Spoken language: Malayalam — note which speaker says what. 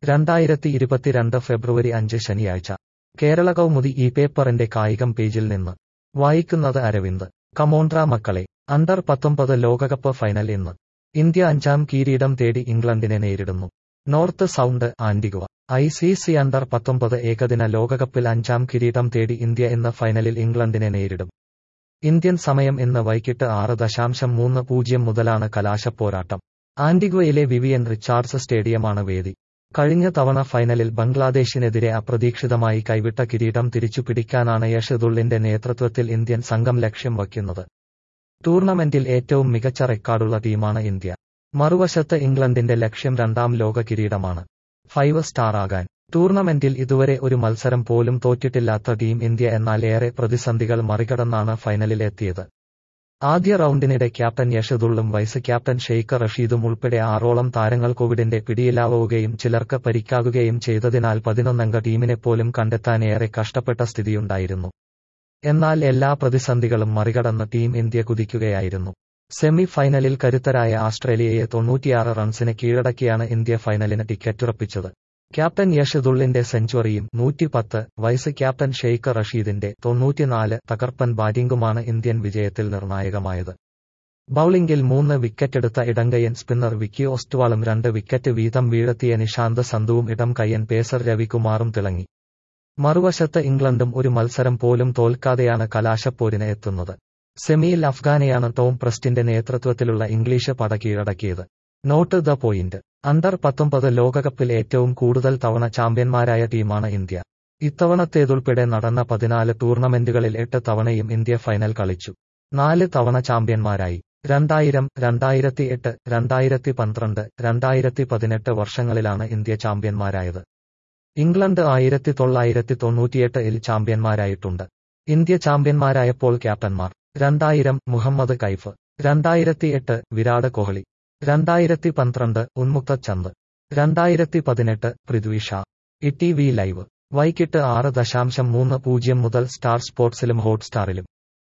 Speaker 1: രണ്ടായിരത്തി ഇരുപത്തിരണ്ട് ഫെബ്രുവരി അഞ്ച് ശനിയാഴ്ച കേരള കൗമുദി ഈ പേപ്പറിന്റെ കായികം പേജിൽ നിന്ന് വായിക്കുന്നത് അരവിന്ദ് കമോൺട്ര മക്കളെ അണ്ടർ പത്തൊമ്പത് ലോകകപ്പ് ഫൈനൽ ഇന്ന് ഇന്ത്യ അഞ്ചാം കിരീടം തേടി ഇംഗ്ലണ്ടിനെ നേരിടുന്നു North Sound Antigua I C C under പത്തൊമ്പത് ഏകദിന ലോകകപ്പിൽ അഞ്ചാം കിരീടം തേടി ഇന്ത്യ ഇന്ന് ഫൈനലിൽ ഇംഗ്ലണ്ടിനെ നേരിടും ഇന്ത്യൻ സമയം ഇന്ന് വൈകിട്ട് ആറ് ദശാംശം മൂന്ന് പൂജ്യം മുതലാണ് കലാശപ്പോരാട്ടം ആന്റിഗ്വയിലെ വിവിയൻ റിച്ചാർഡ്സ് സ്റ്റേഡിയമാണ് വേദി കഴിഞ്ഞ തവണ ഫൈനലിൽ ബംഗ്ലാദേശിനെതിരെ അപ്രതീക്ഷിതമായി കൈവിട്ട കിരീടം തിരിച്ചുപിടിക്കാനാണ് യഷദുള്ളിന്റെ നേതൃത്വത്തിൽ ഇന്ത്യൻ സംഘം ലക്ഷ്യം വയ്ക്കുന്നത് ടൂർണമെന്റിൽ ഏറ്റവും മികച്ച റെക്കോർഡുള്ള ടീമാണ് ഇന്ത്യ മറുവശത്ത് ഇംഗ്ലണ്ടിന്റെ ലക്ഷ്യം രണ്ടാം ലോക കിരീടമാണ് ഫൈവ് സ്റ്റാർ ആകാൻ ടൂർണമെന്റിൽ ഇതുവരെ ഒരു മത്സരം പോലും തോറ്റിട്ടില്ലാത്ത ടീം ഇന്ത്യ എന്നാൽ ഏറെ പ്രതിസന്ധികൾ മറികടന്നാണ് ഫൈനലിൽ എത്തിയത് ആദ്യ റൗണ്ടിനിടെ ക്യാപ്റ്റൻ യഷദുള്ളും വൈസ് ക്യാപ്റ്റൻ ഷെയ്ഖ് റഷീദും ഉൾപ്പെടെ ആറോളം താരങ്ങൾ കോവിഡിന്റെ പിടിയിലാവുകയും ചിലർക്ക് പരിക്കാകുകയും ചെയ്തതിനാൽ പതിനൊന്നംഗ ടീമിനെപ്പോലും കണ്ടെത്താൻ ഏറെ കഷ്ടപ്പെട്ട സ്ഥിതിയുണ്ടായിരുന്നു എന്നാൽ എല്ലാ പ്രതിസന്ധികളും മറികടന്ന് ടീം ഇന്ത്യ കുതിക്കുകയായിരുന്നു സെമി ഫൈനലിൽ കരുത്തരായ ആസ്ട്രേലിയയെ തൊണ്ണൂറ്റിയാറ് റൺസിന് കീഴടക്കിയാണ് ഇന്ത്യ ഫൈനലിന് ടിക്കറ്റുറപ്പിച്ചത് ക്യാപ്റ്റൻ യഷദുള്ളിന്റെ സെഞ്ചുറിയും നൂറ്റിപ്പത്ത് വൈസ് ക്യാപ്റ്റൻ ഷെയ്ഖ് റഷീദിന്റെ തൊണ്ണൂറ്റിനാല് തകർപ്പൻ ബാറ്റിംഗുമാണ് ഇന്ത്യൻ വിജയത്തിൽ നിർണായകമായത് ബൌളിംഗിൽ മൂന്ന് വിക്കറ്റെടുത്ത ഇടങ്കയ്യൻ സ്പിന്നർ വിക്കി ഓസ്റ്റ്വാളും രണ്ട് വിക്കറ്റ് വീതം വീഴത്തിയ നിഷാന്ത് സന്ധുവും ഇടം കയ്യൻ പേസർ രവികുമാറും തിളങ്ങി മറുവശത്ത് ഇംഗ്ലണ്ടും ഒരു മത്സരം പോലും തോൽക്കാതെയാണ് കലാശപ്പോരിന് എത്തുന്നത് സെമിയിൽ അഫ്ഗാനെയാണ് ടോം പ്രസ്റ്റിന്റെ നേതൃത്വത്തിലുള്ള ഇംഗ്ലീഷ് പട കീഴടക്കിയത് നോട്ട് ദ പോയിന്റ് അണ്ടർ പത്തൊമ്പത് ലോകകപ്പിൽ ഏറ്റവും കൂടുതൽ തവണ ചാമ്പ്യന്മാരായ ടീമാണ് ഇന്ത്യ ഇത്തവണത്തേതുൾപ്പെടെ നടന്ന പതിനാല് ടൂർണമെന്റുകളിൽ എട്ട് തവണയും ഇന്ത്യ ഫൈനൽ കളിച്ചു നാല് തവണ ചാമ്പ്യന്മാരായി രണ്ടായിരം രണ്ടായിരത്തി എട്ട് രണ്ടായിരത്തി പന്ത്രണ്ട് രണ്ടായിരത്തി പതിനെട്ട് വർഷങ്ങളിലാണ് ഇന്ത്യ ചാമ്പ്യന്മാരായത് ഇംഗ്ലണ്ട് ആയിരത്തി തൊള്ളായിരത്തി തൊണ്ണൂറ്റിയെട്ടിൽ ചാമ്പ്യന്മാരായിട്ടുണ്ട് ഇന്ത്യ ചാമ്പ്യന്മാരായപ്പോൾ ക്യാപ്റ്റന്മാർ രണ്ടായിരം മുഹമ്മദ് കൈഫ് രണ്ടായിരത്തി എട്ട് വിരാട് കോഹ്ലി രണ്ടായിരത്തി പന്ത്രണ്ട് ഉന്മുക്ത ചന്ദ് രണ്ടായിരത്തി പതിനെട്ട് Prithvi Shaw E T V live വൈകിട്ട് ആറ് ദശാംശം മൂന്ന് പൂജ്യം മുതൽ സ്റ്റാർ സ്പോർട്സിലും ഹോട്ട്സ്റ്റാറിലും